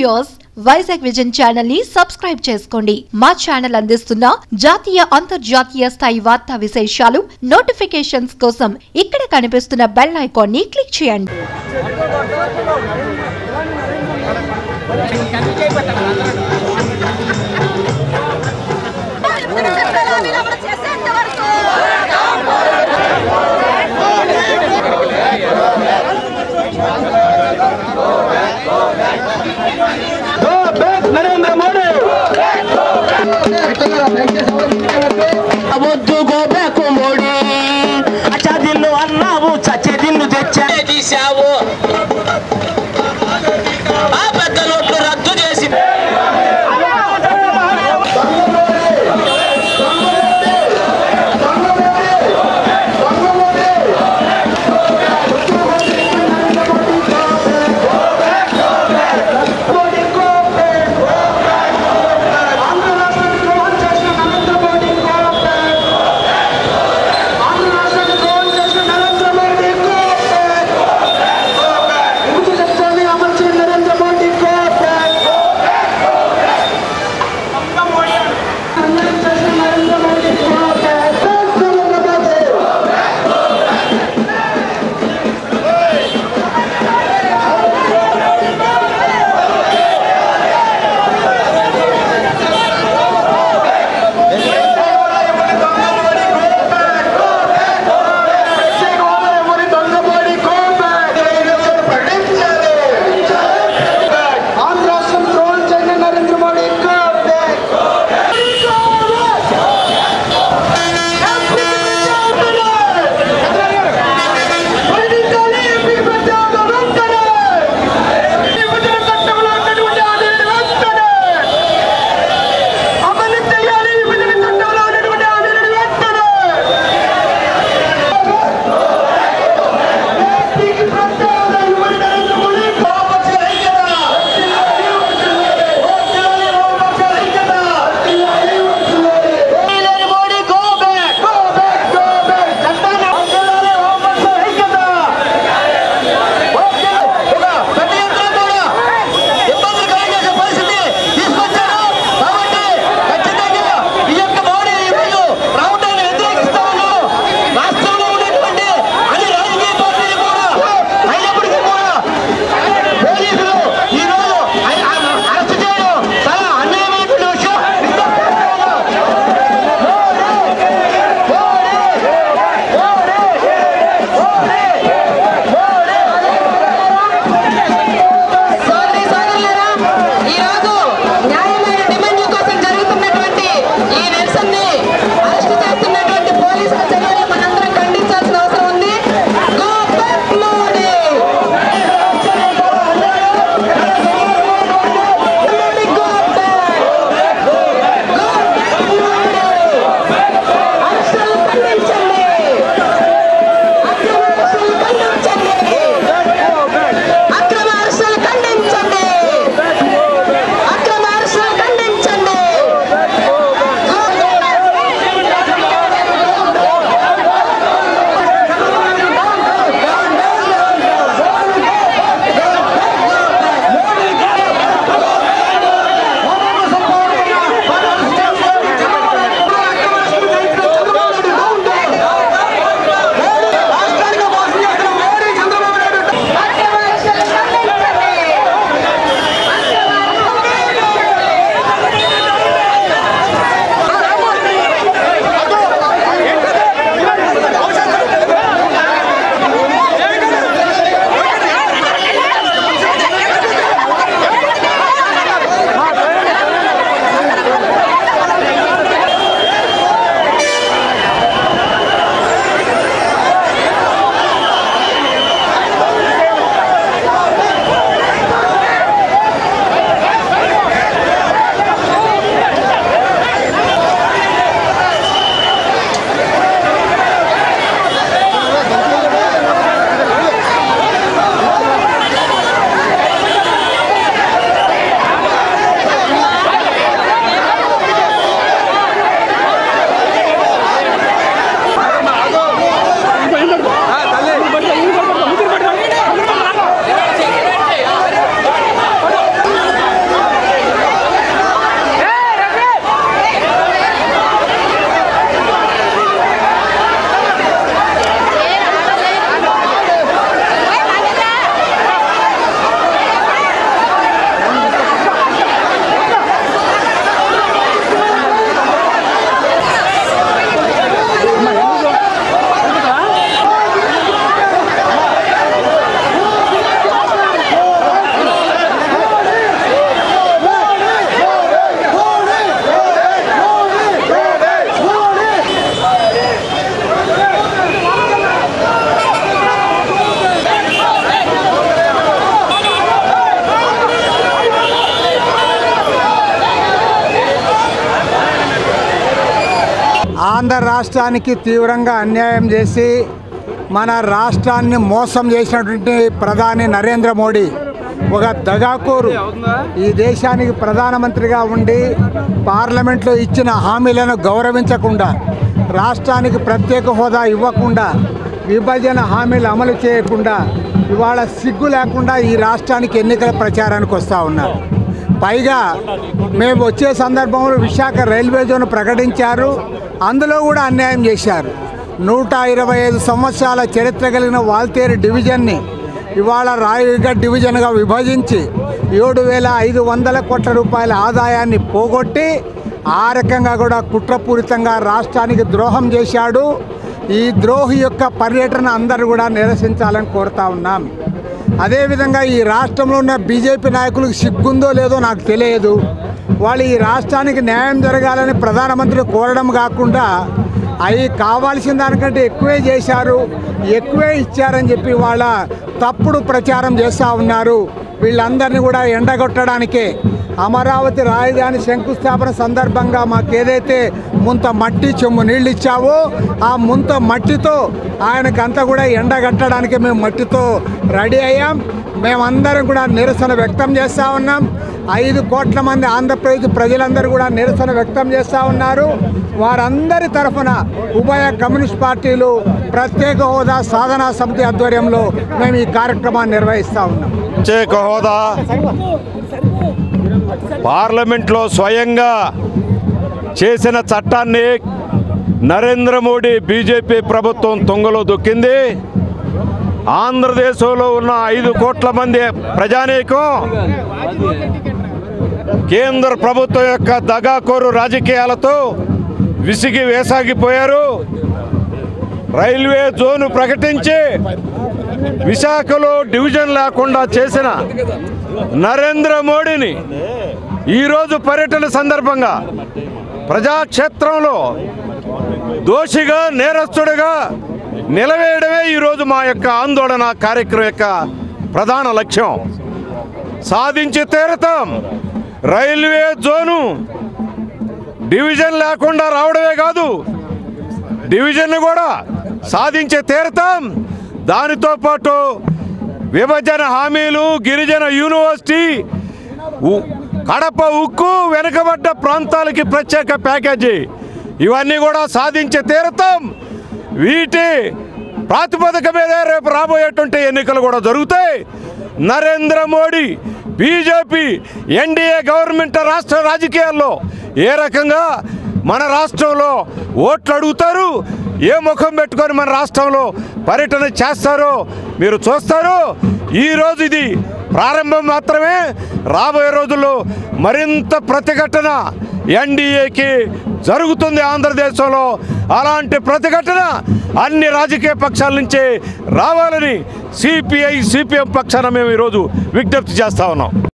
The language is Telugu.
వ్యూయర్స్ వైజాగ్ విజన్ ఛానల్ ని సబ్స్క్రైబ్ చేసుకోండి మా ఛానల్ అందిస్తున్న జాతీయ అంతర్జాతీయ స్థాయి వార్తా విశేషాలు నోటిఫికేషన్స్ కోసం ఇక్కడ కనిపిస్తున్న బెల్ ఐకాన్ ని క్లిక్ చేయండి చేసేంత వరకు Go back నరేంద్ర మోడీ వద్దు గోబ్యాకు మోడీ అచ్చదిన్ను అన్నావు చచ్చేదిన్ను తెచ్చా తీశావు ఆ పెద్ద నోట్లు రద్దు చేసి ఆంధ్ర రాష్ట్రానికి ద్రోహం చేసిన నరేంద్ర మోడీ ఆంధ్ర రాష్ట్రానికి తీవ్రంగా అన్యాయం చేసి మన రాష్ట్రాన్ని మోసం చేసినటువంటి ప్రధాని నరేంద్ర మోడీ ఒక దగాకోరు ఈ దేశానికి ప్రధానమంత్రిగా ఉండి పార్లమెంట్లో ఇచ్చిన హామీలను గౌరవించకుండా రాష్ట్రానికి ప్రత్యేక హోదా ఇవ్వకుండా విభజన హామీలు అమలు చేయకుండా ఇవాళ సిగ్గు లేకుండా ఈ రాష్ట్రానికి ఎన్నికల ప్రచారానికి వస్తూ ఉన్నారు పైగా మేము వచ్చే సందర్భంలో విశాఖ రైల్వే జోన్ ప్రకటించారు అందులో కూడా అన్యాయం చేశారు నూట ఇరవై ఐదు సంవత్సరాల చరిత్ర కలిగిన వాల్తేరు డివిజన్ని ఇవాళ రాయగఢ్ డివిజన్గా విభజించి ఏడు వేల ఐదు వందల కోట్ల రూపాయల ఆదాయాన్ని పోగొట్టి ఆ రకంగా కూడా కుట్రపూరితంగా రాష్ట్రానికి ద్రోహం చేశాడు ఈ ద్రోహి యొక్క పర్యటన అందరూ కూడా నిరసించాలని కోరుతా ఉన్నాం అదేవిధంగా ఈ రాష్ట్రంలో ఉన్న బీజేపీ నాయకులకు సిగ్గుందో లేదో నాకు తెలియదు వాళ్ళు ఈ రాష్ట్రానికి న్యాయం జరగాలని ప్రధానమంత్రి కోరడం కాకుండా అవి కావాల్సిన దానికంటే ఎక్కువే చేశారు ఎక్కువే ఇచ్చారని చెప్పి వాళ్ళ తప్పుడు ప్రచారం చేస్తూ ఉన్నారు వీళ్ళందరినీ కూడా ఎండగొట్టడానికే అమరావతి రాజధాని శంకుస్థాపన సందర్భంగా మాకు ఏదైతే ముంత మట్టి చెమ్ము నీళ్ళు ఇచ్చావో ఆ ముంత మట్టితో ఆయనకంతా కూడా ఎండగట్టడానికి మేము మట్టితో రెడీ అయ్యాం మేమందరం కూడా నిరసన వ్యక్తం చేస్తూ ఉన్నాం ఐదు కోట్ల మంది ఆంధ్రప్రదేశ్ ప్రజలందరూ కూడా నిరసన వ్యక్తం చేస్తూ ఉన్నారు వారందరి తరఫున ఉభయ కమ్యూనిస్ట్ పార్టీలు ప్రత్యేక హోదా సాధనా సమితి ఆధ్వర్యంలో మేము ఈ కార్యక్రమాన్ని నిర్వహిస్తూ ఉన్నాం ప్రత్యేక హోదా పార్లమెంట్లో స్వయంగా చేసిన చట్టాన్ని నరేంద్ర మోడీ బీజేపీ ప్రభుత్వం తొంగలో దొక్కింది ఆంధ్రదేశంలో ఉన్న ఐదు కోట్ల మంది ప్రజానీకం కేంద్ర ప్రభుత్వం యొక్క దగాకోరు రాజకీయాలతో విసిగి వేసాగిపోయారు రైల్వే జోను ప్రకటించి విశాఖలో డివిజన్ లేకుండా చేసిన నరేంద్ర మోడీని ఈరోజు పర్యటన సందర్భంగా ప్రజాక్షేత్రంలో దోషిగా నేరస్తుడిగా నిలవేయడమే ఈరోజు మా యొక్క ఆందోళన కార్యక్రమం యొక్క ప్రధాన లక్ష్యం సాధించి తీరతాం రైల్వే జోను డివిజన్ లేకుండా రావడమే కాదు డివిజన్ కూడా సాధించి తీరతాం దానితో పాటు విభజన హామీలు గిరిజన యూనివర్సిటీ ఉ- కడప ఉక్కు వెనుకబడ్డ ప్రాంతాలకి ప్రత్యేక ప్యాకేజీ ఇవన్నీ కూడా సాధించి తీరతాం వీటి ప్రాతిపదిక మీదే రేపు రాబోయేటువంటి ఎన్నికలు కూడా జరుగుతాయి Narendra Modi BJP NDA government రాష్ట్ర రాజకీయాల్లో ఏ రకంగా మన రాష్ట్రంలో ఓట్లు అడుగుతారు ఏ ముఖం పెట్టుకొని మన రాష్ట్రంలో పర్యటన చేస్తారో మీరు చూస్తారు ఈరోజు ఇది ప్రారంభం మాత్రమే రాబోయే రోజుల్లో మరింత ప్రతిఘటన ఎన్డీఏకి జరుగుతుంది ఆంధ్రదేశంలో అలాంటి ప్రతిఘటన అన్ని రాజకీయ పక్షాల నుంచి రావాలని సిపిఐ సిపిఎం పక్షాన మేము ఈరోజు విజ్ఞప్తి చేస్తా ఉన్నాం